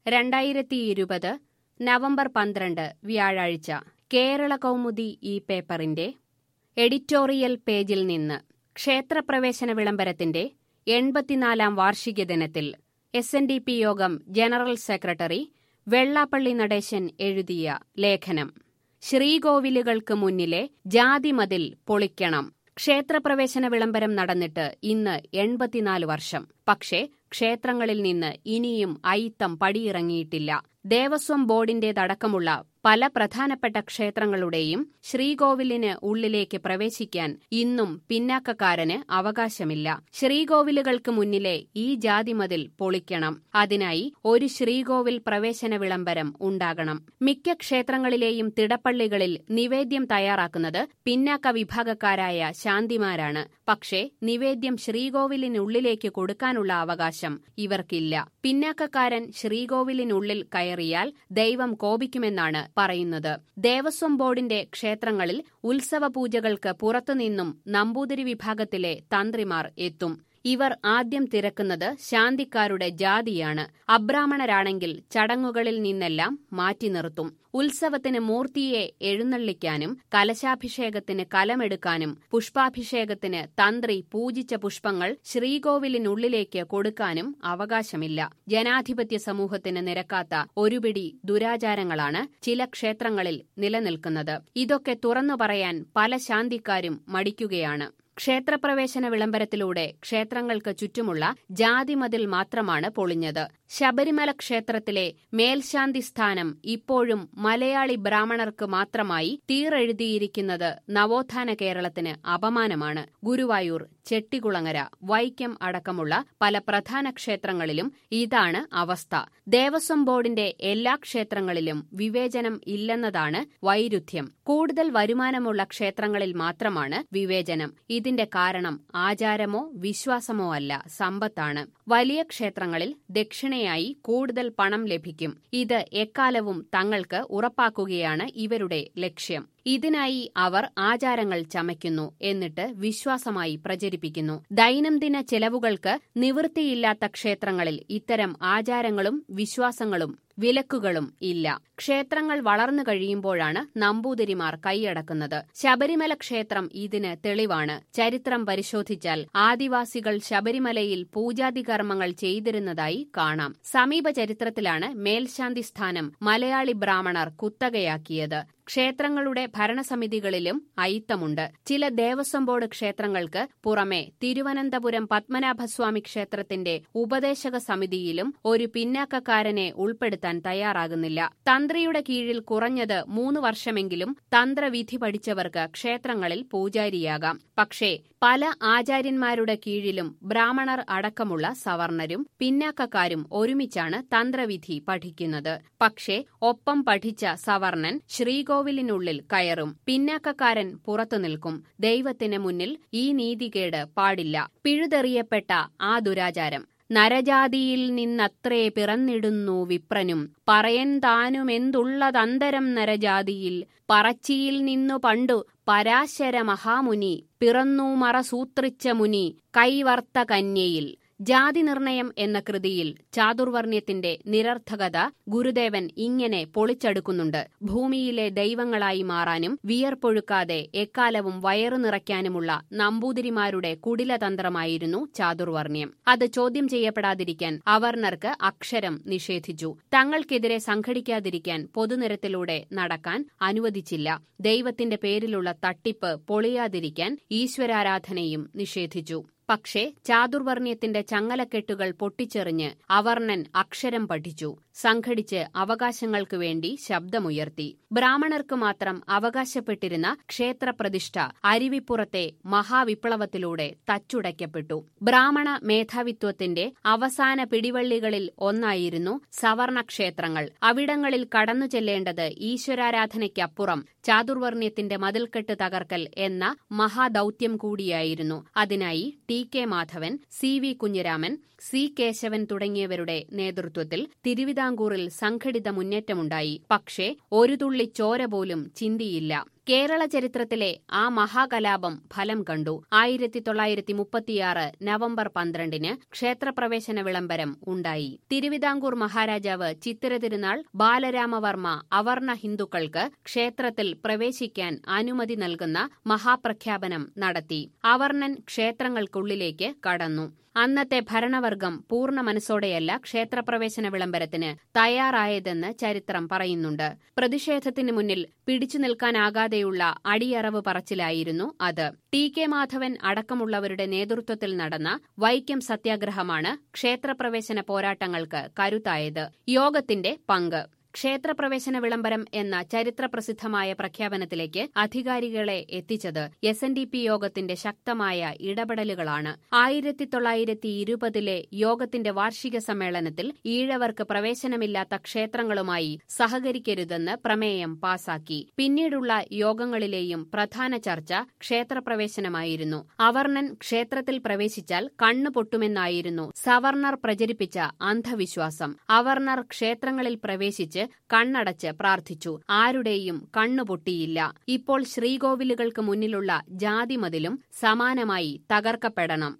രണ്ടായിരത്തി ഇരുപത് നവംബർ പന്ത്രണ്ട് വ്യാഴാഴ്ച കേരള കൗമുദി ഈ പേപ്പറിന്റെ എഡിറ്റോറിയൽ പേജിൽ നിന്ന് ക്ഷേത്രപ്രവേശന വിളംബരത്തിന്റെ എൺപത്തിനാലാം വാർഷിക ദിനത്തിൽ എസ് എൻ ഡി പി യോഗം ജനറൽ സെക്രട്ടറി വെള്ളാപ്പള്ളി നടേശൻ എഴുതിയ ലേഖനം ശ്രീകോവിലുകൾക്ക് മുന്നിലെ ജാതിമതിൽ പൊളിക്കണം ക്ഷേത്രപ്രവേശന വിളംബരം നടന്നിട്ട് ഇന്ന് എൺപത്തിനാല് വർഷം പക്ഷേ ക്ഷേത്രങ്ങളിൽ നിന്ന് ഇനിയും അയിത്തം പടിയിറങ്ങിയിട്ടില്ല ദേവസ്വം ബോർഡിന്റേതടക്കമുള്ള പല പ്രധാനപ്പെട്ട ക്ഷേത്രങ്ങളുടെയും ശ്രീകോവിലിന് ഉള്ളിലേക്ക് പ്രവേശിക്കാൻ ഇന്നും പിന്നാക്കക്കാരന് അവകാശമില്ല ശ്രീകോവിലുകൾക്ക് മുന്നിലെ ഈ ജാതിമതിൽ പൊളിക്കണം അതിനായി ഒരു ശ്രീകോവിൽ പ്രവേശന വിളംബരം ഉണ്ടാകണം മിക്ക ക്ഷേത്രങ്ങളിലെയും തിടപ്പള്ളികളിൽ നിവേദ്യം തയ്യാറാക്കുന്നത് പിന്നാക്ക വിഭാഗക്കാരായ ശാന്തിമാരാണ് പക്ഷേ നിവേദ്യം ശ്രീകോവിലിനുള്ളിലേക്ക് കൊടുക്കാനുള്ള അവകാശം ഇവർക്കില്ല പിന്നാക്കക്കാരൻ ശ്രീകോവിലിനുള്ളിൽ കയറിയാൽ ദൈവം കോപിക്കുമെന്നാണ് പറയുന്നത് ദേവസ്വം ബോർഡിന്റെ ക്ഷേത്രങ്ങളിൽ ഉത്സവ പൂജകൾക്ക് പുറത്തുനിന്നും നമ്പൂതിരി വിഭാഗത്തിലെ തന്ത്രിമാർ എത്തും ഇവർ ആദ്യം തിരക്കുന്നത് ശാന്തിക്കാരുടെ ജാതിയാണ് അബ്രാഹ്മണരാണെങ്കിൽ ചടങ്ങുകളിൽ നിന്നെല്ലാം മാറ്റി നിർത്തും ഉത്സവത്തിന് മൂർത്തിയെ എഴുന്നള്ളിക്കാനും കലശാഭിഷേകത്തിന് കലമെടുക്കാനും പുഷ്പാഭിഷേകത്തിന് തന്ത്രി പൂജിച്ച പുഷ്പങ്ങൾ ശ്രീകോവിലിനുള്ളിലേക്ക് കൊടുക്കാനും അവകാശമില്ല ജനാധിപത്യ സമൂഹത്തിന് നിരക്കാത്ത ഒരുപിടി ദുരാചാരങ്ങളാണ് ചില ക്ഷേത്രങ്ങളിൽ നിലനിൽക്കുന്നത് ഇതൊക്കെ തുറന്നു പറയാൻ പല ശാന്തിക്കാരും മടിക്കുകയാണ് ക്ഷേത്രപ്രവേശന വിളംബരത്തിലൂടെ ക്ഷേത്രങ്ങൾക്ക് ചുറ്റുമുള്ള ജാതിമതിൽ മാത്രമാണ് പൊളിഞ്ഞത് ശബരിമല ക്ഷേത്രത്തിലെ മേൽശാന്തി സ്ഥാനം ഇപ്പോഴും മലയാളി ബ്രാഹ്മണർക്ക് മാത്രമായി തീറെഴുതിയിരിക്കുന്നത് നവോത്ഥാന കേരളത്തിന് അപമാനമാണ് ഗുരുവായൂർ ചെട്ടികുളങ്ങര വൈക്കം അടക്കമുള്ള പല പ്രധാന ക്ഷേത്രങ്ങളിലും ഇതാണ് അവസ്ഥ ദേവസ്വം ബോർഡിന്റെ എല്ലാ ക്ഷേത്രങ്ങളിലും വിവേചനം ഇല്ലെന്നതാണ് വൈരുദ്ധ്യം കൂടുതൽ വരുമാനമുള്ള ക്ഷേത്രങ്ങളിൽ മാത്രമാണ് വിവേചനം ഇതിന്റെ കാരണം ആചാരമോ വിശ്വാസമോ അല്ല സമ്പത്താണ് വലിയ ക്ഷേത്രങ്ങളിൽ ദക്ഷിണയായി കൂടുതൽ പണം ലഭിക്കും ഇത് എക്കാലവും തങ്ങൾക്ക് ഉറപ്പാക്കുകയാണ് ഇവരുടെ ലക്ഷ്യം ഇതിനായി അവർ ആചാരങ്ങൾ ചമയ്ക്കുന്നു എന്നിട്ട് വിശ്വാസമായി പ്രചരിപ്പിക്കുന്നു ദൈനംദിന ചെലവുകൾക്ക് നിവൃത്തിയില്ലാത്ത ക്ഷേത്രങ്ങളിൽ ഇത്തരം ആചാരങ്ങളും വിശ്വാസങ്ങളും വിലക്കുകളും ഇല്ല ക്ഷേത്രങ്ങൾ വളർന്നു കഴിയുമ്പോഴാണ് നമ്പൂതിരിമാർ കൈയടക്കുന്നത് ശബരിമല ക്ഷേത്രം ഇതിന് തെളിവാണ് ചരിത്രം പരിശോധിച്ചാൽ ആദിവാസികൾ ശബരിമലയിൽ പൂജാതി കർമ്മങ്ങൾ ചെയ്തിരുന്നതായി കാണാം സമീപ ചരിത്രത്തിലാണ് മേൽശാന്തി സ്ഥാനം മലയാളി ബ്രാഹ്മണർ കുത്തകയാക്കിയത് ക്ഷേത്രങ്ങളുടെ ഭരണസമിതികളിലും അയിത്തമുണ്ട് ചില ദേവസ്വം ബോർഡ് ക്ഷേത്രങ്ങൾക്ക് പുറമെ തിരുവനന്തപുരം പത്മനാഭസ്വാമി ക്ഷേത്രത്തിന്റെ ഉപദേശക സമിതിയിലും ഒരു പിന്നാക്കക്കാരനെ ഉൾപ്പെടുത്താൻ തയ്യാറാകുന്നില്ല തന്ത്രിയുടെ കീഴിൽ കുറഞ്ഞത് മൂന്ന് വർഷമെങ്കിലും തന്ത്രവിധി പഠിച്ചവർക്ക് ക്ഷേത്രങ്ങളിൽ പൂജാരിയാകാം പക്ഷേ പല ആചാര്യന്മാരുടെ കീഴിലും ബ്രാഹ്മണർ അടക്കമുള്ള സവർണരും പിന്നാക്കക്കാരും ഒരുമിച്ചാണ് തന്ത്രവിധി പഠിക്കുന്നത് പക്ഷേ ഒപ്പം പഠിച്ച സവർണൻ ശ്രീകോവിലിനുള്ളിൽ കയറും പിന്നാക്കക്കാരൻ പുറത്തു നിൽക്കും ദൈവത്തിന് മുന്നിൽ ഈ നീതികേട് പാടില്ല പിഴുതെറിയപ്പെട്ട ആ ദുരാചാരം നരജാതിയിൽ നിന്നത്രേ പിറന്നിടുന്നു വിപ്രനും പറയൻ താനുമെന്തുള്ളതന്തരം നരജാതിയിൽ പറച്ചിയിൽ നിന്നു പണ്ടു പരാശര മഹാമുനി പിറന്നു മറസൂത്രിച്ച മുനി കൈവർത്ത കന്യയിൽ ജാതി നിർണയം എന്ന കൃതിയിൽ ചാതുർവർണ്ണ്യത്തിന്റെ നിരർത്ഥകത ഗുരുദേവൻ ഇങ്ങനെ പൊളിച്ചെടുക്കുന്നുണ്ട് ഭൂമിയിലെ ദൈവങ്ങളായി മാറാനും വിയർപ്പൊഴുക്കാതെ എക്കാലവും വയറു നിറയ്ക്കാനുമുള്ള നമ്പൂതിരിമാരുടെ കുടിലതന്ത്രമായിരുന്നു ചാതുർവർണ്ണ്യം അത് ചോദ്യം ചെയ്യപ്പെടാതിരിക്കാൻ അവർണർക്ക് അക്ഷരം നിഷേധിച്ചു തങ്ങൾക്കെതിരെ സംഘടിക്കാതിരിക്കാൻ പൊതുനിരത്തിലൂടെ നടക്കാൻ അനുവദിച്ചില്ല ദൈവത്തിന്റെ പേരിലുള്ള തട്ടിപ്പ് പൊളിയാതിരിക്കാൻ ഈശ്വരാരാധനയും നിഷേധിച്ചു പക്ഷേ ചാതുർവർണ്ണ്യത്തിന്റെ ചങ്ങലക്കെട്ടുകൾ പൊട്ടിച്ചെറിഞ്ഞ് അവർണൻ അക്ഷരം പഠിച്ചു സംഘടിച്ച് അവകാശങ്ങൾക്കു വേണ്ടി ശബ്ദമുയർത്തി ബ്രാഹ്മണർക്ക് മാത്രം അവകാശപ്പെട്ടിരുന്ന ക്ഷേത്രപ്രതിഷ്ഠ അരുവിപ്പുറത്തെ മഹാവിപ്ലവത്തിലൂടെ തച്ചുടയ്ക്കപ്പെട്ടു ബ്രാഹ്മണ മേധാവിത്വത്തിന്റെ അവസാന പിടിവള്ളികളിൽ ഒന്നായിരുന്നു സവർണ ക്ഷേത്രങ്ങൾ അവിടങ്ങളിൽ കടന്നു ചെല്ലേണ്ടത് ഈശ്വരാരാധനയ്ക്കപ്പുറം ചാതുർവർണ്ണ്യത്തിന്റെ മതിൽക്കെട്ട് തകർക്കൽ എന്ന മഹാദൌത്യം കൂടിയായിരുന്നു അതിനായി T K Madhavan C V Kunjiraman C Kesavan തുടങ്ങിയവരുടെ നേതൃത്വത്തിൽ തിരുവിതാംകൂറിൽ സംഘടിത മുന്നേറ്റമുണ്ടായി പക്ഷേ ഒരു തുള്ളി ചോര പോലും ചിന്തിയില്ല കേരള ചരിത്രത്തിലെ ആ മഹാകലാപം ഫലം കണ്ടു ആയിരത്തി തൊള്ളായിരത്തി മുപ്പത്തിയാറ് നവംബർ പന്ത്രണ്ടിന് ക്ഷേത്രപ്രവേശന വിളംബരം ഉണ്ടായി തിരുവിതാംകൂർ മഹാരാജാവ് ചിത്തിര തിരുനാൾ ബാലരാമവർമ്മ അവർണ ഹിന്ദുക്കൾക്ക് ക്ഷേത്രത്തിൽ പ്രവേശിക്കാൻ അനുമതി നൽകുന്ന മഹാപ്രഖ്യാപനം നടത്തി അവർണൻ ക്ഷേത്രങ്ങൾക്കുള്ളിലേക്ക് കടന്നു അന്നത്തെ ഭരണവർഗം പൂർണ്ണ മനസ്സോടെയല്ല ക്ഷേത്രപ്രവേശന വിളംബരത്തിന് തയ്യാറായതെന്ന് ചരിത്രം പറയുന്നുണ്ട് പ്രതിഷേധത്തിന് മുന്നിൽ പിടിച്ചു നിൽക്കാനാകാതെയുള്ള അടിയറവ് പറച്ചിലായിരുന്നു അത് ടി കെ മാധവൻ അടക്കമുള്ളവരുടെ നേതൃത്വത്തിൽ നടന്ന വൈക്കം സത്യാഗ്രഹമാണ് ക്ഷേത്രപ്രവേശന പോരാട്ടങ്ങൾക്ക് കരുത്തായത് യോഗത്തിന്റെ പങ്ക് ക്ഷേത്രപ്രവേശന വിളംബരം എന്ന ചരിത്രപ്രസിദ്ധമായ പ്രഖ്യാപനത്തിലേക്ക് അധികാരികളെ എത്തിച്ചത് എസ് എൻ ഡി പി യോഗത്തിന്റെ ശക്തമായ ഇടപെടലുകളാണ് ആയിരത്തി തൊള്ളായിരത്തി ഇരുപതിലെ യോഗത്തിന്റെ വാർഷിക സമ്മേളനത്തിൽ ഈഴവർക്ക് പ്രവേശനമില്ലാത്ത ക്ഷേത്രങ്ങളുമായി സഹകരിക്കരുതെന്ന് പ്രമേയം പാസാക്കി പിന്നീടുള്ള യോഗങ്ങളിലെയും പ്രധാന ചർച്ച ക്ഷേത്രപ്രവേശനമായിരുന്നു അവർണൻ ക്ഷേത്രത്തിൽ പ്രവേശിച്ചാൽ കണ്ണു പൊട്ടുമെന്നായിരുന്നു സവർണർ പ്രചരിപ്പിച്ച അന്ധവിശ്വാസം അവർണർ ക്ഷേത്രങ്ങളിൽ പ്രവേശിച്ച് കണ്ണടച്ച് പ്രാർത്ഥിച്ചു ആരുടെയും കണ്ണുപൊട്ടിയില്ല ഇപ്പോൾ ശ്രീകോവിലുകൾക്ക് മുന്നിലുള്ള ജാതിമതിലും സമാനമായി തകർക്കപ്പെടണം